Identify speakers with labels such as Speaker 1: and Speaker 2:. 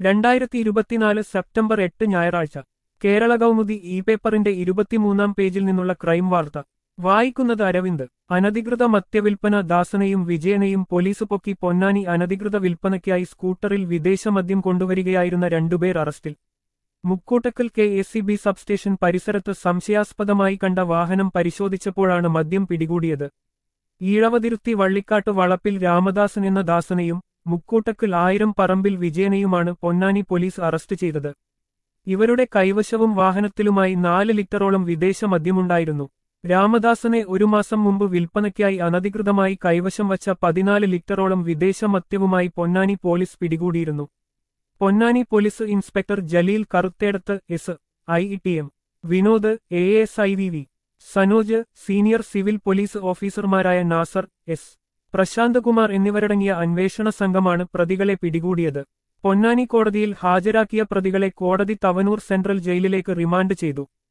Speaker 1: രണ്ടായിരത്തി ഇരുപത്തിനാല് സെപ്റ്റംബർ എട്ട് ഞായറാഴ്ച കേരള കൗമുദി ഇ പേപ്പറിന്റെ ഇരുപത്തിമൂന്നാം പേജിൽ നിന്നുള്ള ക്രൈം വാർത്ത വായിക്കുന്നത് അരവിന്ദ് അനധികൃത മദ്യവിൽപ്പന ദാസനെയും വിജയനെയും പോലീസ് പൊക്കി പൊന്നാനി അനധികൃത വിൽപ്പനയ്ക്കായി സ്കൂട്ടറിൽ വിദേശ മദ്യം കൊണ്ടുവരികയായിരുന്ന രണ്ടുപേർ അറസ്റ്റിൽ Mukkoottakkal K S C B substation പരിസരത്ത് സംശയാസ്പദമായി കണ്ട വാഹനം പരിശോധിച്ചപ്പോഴാണ് മദ്യം പിടികൂടിയത് ഈഴവതിരുത്തി വള്ളിക്കാട്ട് വളപ്പിൽ രാമദാസൻ എന്ന ദാസനെയും മുക്കൂട്ടക്കൽ ആയിരം പറമ്പിൽ വിജയനെയുമാണ് പൊന്നാനി പോലീസ് അറസ്റ്റ് ചെയ്തത് ഇവരുടെ കൈവശവും വാഹനത്തിലുമായി നാല് ലിറ്ററോളം വിദേശ മദ്യമുണ്ടായിരുന്നു രാമദാസനെ ഒരു മാസം മുമ്പ് വിൽപ്പനയ്ക്കായി അനധികൃതമായി കൈവശം വച്ച പതിനാല് ലിറ്ററോളം വിദേശ മദ്യവുമായി പൊന്നാനി പോലീസ് പിടികൂടിയിരുന്നു Ponnani police inspector Jaleel Karuthedath S I T M Vinod A S I V V Sanoj senior civil police ഓഫീസർമാരായ നാസർ എസ് പ്രശാന്തകുമാർ എന്നിവരടങ്ങിയ അന്വേഷണ സംഘമാണ് പ്രതികളെ പിടികൂടിയത് പൊന്നാനി കോടതിയിൽ ഹാജരാക്കിയ പ്രതികളെ കോടതി തവനൂർ സെൻട്രൽ ജയിലിലേക്ക് റിമാൻഡ് ചെയ്തു